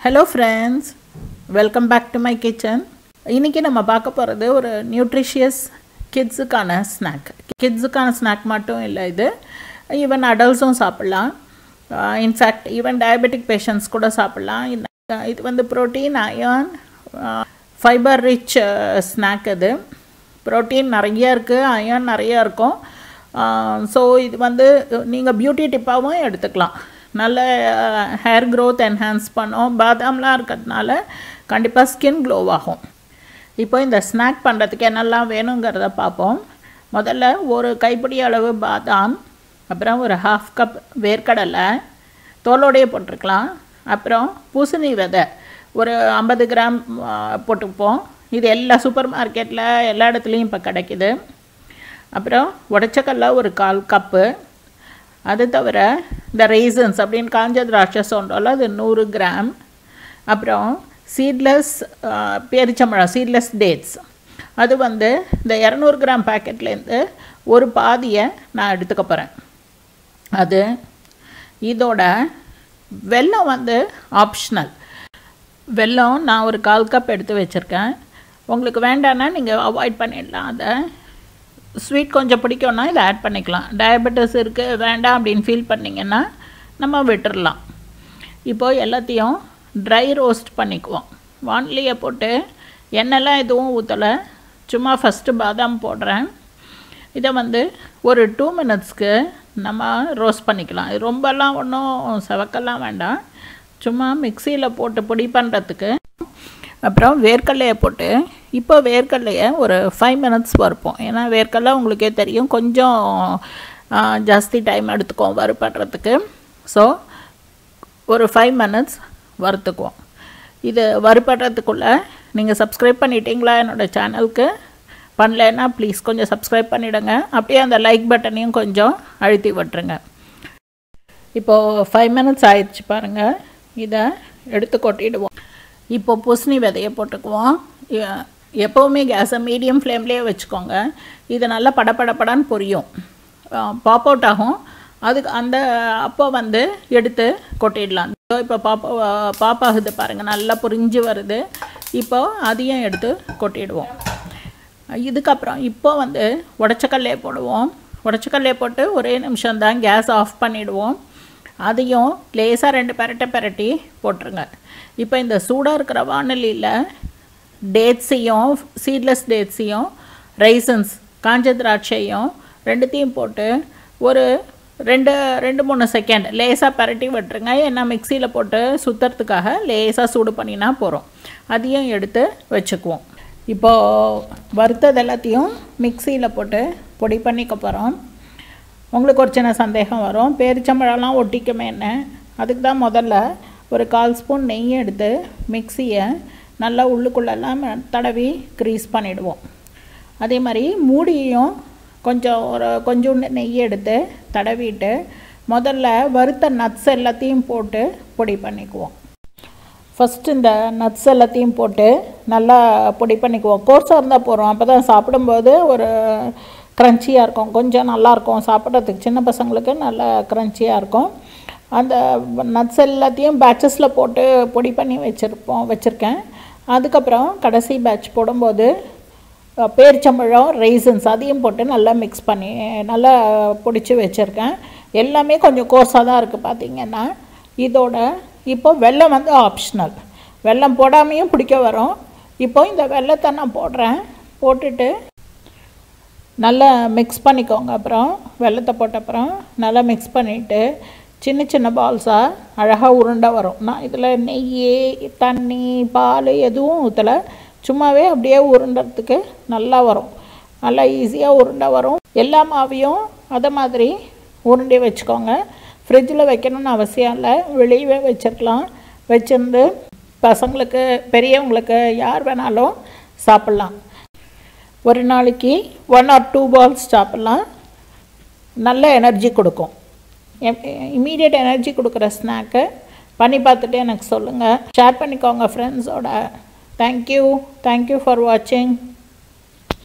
hello friends welcome back to my kitchen இன்றைக்கி நம்ம பார்க்க போகிறது ஒரு நியூட்ரிஷியஸ் கிட்ஸுக்கான ஸ்நாக் கிட்ஸுக்கான ஸ்நாக் மட்டும் இல்லை இது ஈவன் அடல்ட்ஸும் சாப்பிட்லாம் இன்ஃபேக்ட் ஈவன் டயபெட்டிக் பேஷண்ட்ஸ் கூட சாப்பிட்லாம் இந்த- இது வந்து protein iron fibre rich snack இது ப்ரோட்டீன் நிறைய இருக்குது அயர்ன் நிறைய இருக்கும் ஸோ இது வந்து நீங்கள் பியூட்டி டிப்பாகவும் எடுத்துக்கலாம் நல்ல ஹேர் growth என்ஹான்ஸ் பண்ணும் பாதாம்லாம் இருக்கிறதுனால கண்டிப்பாக ஸ்கின் க்ளோ ஆகும் இப்போ இந்த ஸ்நாக் பண்ணுறதுக்கு என்னெல்லாம் வேணுங்கிறத பார்ப்போம் முதல்ல ஒரு கைப்பிடி அளவு பாதாம் அப்புறம் ஒரு ஹாஃப் கப் வேர்க்கடலை தோலோடையே போட்டிருக்கலாம் அப்புறம் பூசணி விதை ஒரு ஐம்பது கிராம் ஆ, போட்டுப்போம் இது எல்லா சூப்பர் மார்க்கெட்டில் எல்லா இடத்துலையும் இப்போ கிடைக்குது அப்புறம் உடச்சக்கல்ல ஒரு கால் கப்பு அது தவிர இந்த ரீசன்ஸ் அப்படின்னு காஞ்ச திராட்சை சொல்கிறோம்ல அது நூறு கிராம் அப்புறம் சீட்லெஸ் பேரிச்சம்பழம் சீட்லெஸ் டேட்ஸ் அது வந்து இந்த இரநூறு கிராம் பேக்கெட்லேருந்து ஒரு பாதியை நான் எடுத்துக்க போகிறேன் அது இதோட வெல்லம் வந்து ஆப்ஷனல் வெல்லம் நான் ஒரு கால் கப் எடுத்து வச்சுருக்கேன் உங்களுக்கு வேண்டான்னா நீங்கள் அவாய்ட் பண்ணிடலாம் அதை ஸ்வீட் கொஞ்சம் பிடிக்கும்னா இதை ஆட் பண்ணிக்கலாம் டயபெட்டிஸ் இருக்குது வேண்டாம் அப்படின்னு ஃபீல் பண்ணிங்கன்னா நம்ம விட்டுறலாம் இப்போது எல்லாத்தையும் ட்ரை ரோஸ்ட் பண்ணிக்குவோம் வான்லியை போட்டு எண்ணெய்லாம் எதுவும் ஊற்றலை சும்மா ஃபஸ்ட்டு பாதாம் போடுறேன் இதை வந்து ஒரு டூ மினிட்ஸ்க்கு நம்ம ரோஸ்ட் பண்ணிக்கலாம் இது ரொம்பலாம் ஒன்றும் செவக்கெல்லாம் வேண்டாம் சும்மா மிக்சியில் போட்டு பொடி பண்ணுறதுக்கு அப்புறம் வேர்க்கடலையை போட்டு இப்போ வேர்க்கடலையை ஒரு ஃபைவ் மினிட்ஸ் வறுப்போம் ஏன்னா வேர்க்கடலை உங்களுக்கே தெரியும் கொஞ்சம் ஆ, ஜாஸ்தி டைம் எடுத்துக்கும் வறுப்படுறதுக்கு ஸோ ஒரு ஃபைவ் மினிட்ஸ் வறுத்துக்குவோம் இது வறுபடுறதுக்குள்ளே நீங்கள் சப்ஸ்கிரைப் பண்ணிட்டீங்களா என்னோடய சேனலுக்கு பண்ணலைன்னா ப்ளீஸ் கொஞ்சம் சப்ஸ்கிரைப் பண்ணிவிடுங்க அப்படியே அந்த லைக் பட்டனையும் கொஞ்சம் அழுத்தி விட்டுருங்க இப்போது ஃபைவ் மினிட்ஸ் ஆயிடுச்சு பாருங்கள் இதை எடுத்து கொட்டிடுவோம் இப்போ பூசணி விதையை போட்டுக்குவோம் எ- எப்போவுமே கேஸை மீடியம் ஃப்ளேம்லேயே வச்சுக்கோங்க இது நல்லா படபடபடன்னு பொரியும் பாப் அவுட் ஆகும் அதுக்கு அந்த அப்போ வந்து எடுத்து கொட்டிடலாம் இதோ இப்போ பாப்பா பாப் ஆகுது பாருங்கள் நல்லா பொரிஞ்சு வருது இப்போ அதையும் எடுத்து கொட்டிடுவோம் இதுக்கப்புறம் இப்போ வந்து உடச்சக்கல்லையை போடுவோம் உடச்சக்கல்லையை போட்டு ஒரே நிமிஷம் தான் கேஸ் ஆஃப் பண்ணிடுவோம் அதையும் லேசாக ரெண்டு பெரட்டை பெரட்டி போட்டுருங்க இப்போ இந்த சூடாக இருக்கிற வானொலியில் டேட்ஸையும் சீட்லெஸ் டேட்ஸையும் ரைசன்ஸ் காஞ்ச திராட்சையும் ரெண்டுத்தையும் போட்டு ஒரு ரெண்டு ரெண்டு மூணு செகண்ட் லேசாக பரட்டி விட்டுருங்க ஏன்னா மிக்சியில் போட்டு சுற்றுறதுக்காக லேசாக சூடு பண்ணினா போகிறோம் அதையும் எடுத்து வச்சுக்குவோம் இப்போது வறுத்தது எல்லாத்தையும் மிக்சியில் போட்டு பொடி பண்ணிக்க போகிறோம் உங்களுக்கு ஒரு சின்ன சந்தேகம் வரும் பேரிச்சம்பழம்லாம் ஒட்டிக்குமே என்ன அதுக்கு தான் முதல்ல ஒரு கால் ஸ்பூன் நெய் எடுத்து மிக்சியை நல்லா உள்ளுக்குள்ளெல்லாம் தடவி க்ரீஸ் பண்ணிடுவோம் அதே மாதிரி மூடியையும் கொஞ்சம் ஒரு கொஞ்சோண்டு நெய் எடுத்து தடவிட்டு முதல்ல வறுத்த நட்ஸ் எல்லாத்தையும் போட்டு பொடி பண்ணிக்குவோம் ஃபஸ்ட்டு இந்த நட்ஸ் எல்லாத்தையும் போட்டு நல்லா பொடி பண்ணிக்குவோம் கோர்ஸாக இருந்தால் போகிறோம் அப்போ தான் சாப்பிடும்போது ஒரு க்ரன்ச்சியாக இருக்கும் கொஞ்சம் நல்லாயிருக்கும் சாப்பிட்றதுக்கு சின்ன பசங்களுக்கு நல்லா க்ரன்ச்சியாக இருக்கும் அந்த நட்ஸ் எல்லாத்தையும் பேட்சஸில் போட்டு பொடி பண்ணி வச்சுருப்போம் வச்சுருக்கேன் அதுக்கப்புறம் கடைசி பேட்ச் போடும்போது அஹ், பேரிச்சம்பழம் ரைசன்ஸ் அதையும் போட்டு நல்லா மிக்ஸ் பண்ணி நல்லா பொடிச்சு வச்சுருக்கேன் எல்லாமே கொஞ்சம் கோர்ஸாக தான் இருக்குது பார்த்தீங்கன்னா இதோட இப்போ வெல்லம் வந்து ஆப்ஷனல் வெல்லம் போடாமையும் பிடிக்க வரும் இப்போ இந்த வெல்லத்தை நான் போடுறேன் போட்டுட்டு நல்லா மிக்ஸ் பண்ணிக்கோங்க அப்புறம் வெல்லத்தை போட்ட அப்புறம் நல்லா மிக்ஸ் பண்ணிவிட்டு சின்ன சின்ன பால்ஸாக அழகாக உருண்டை வரும் நான் இதில் நெய் தண்ணி பால் எதுவும் ஊற்றலை சும்மாவே அப்படியே உருண்டறதுக்கு நல்லா வரும் நல்லா ஈஸியாக உருண்டை வரும் எல்லா மாவையும் அதை மாதிரி உருண்டை வச்சுக்கோங்க ஃப்ரிட்ஜில் வைக்கணும்னு அவசியம் இல்லை வெளியவே வச்சிருக்கலாம் வச்சிருந்து பசங்களுக்கு பெரியவங்களுக்கு யார் வேணாலும் சாப்பிட்லாம் ஒரு நாளைக்கு ஒன் ஆர் டூ பால்ஸ் சாப்பிட்லாம் நல்ல எனர்ஜி கொடுக்கும் இமீடியட் எனர்ஜி கொடுக்குற ஸ்நாக்கு பண்ணி பார்த்துட்டு எனக்கு சொல்லுங்கள் ஷேர் பண்ணிக்கோங்க ஃப்ரெண்ட்ஸோட தேங்க்யூ தேங்க்யூ ஃபார் வாட்சிங்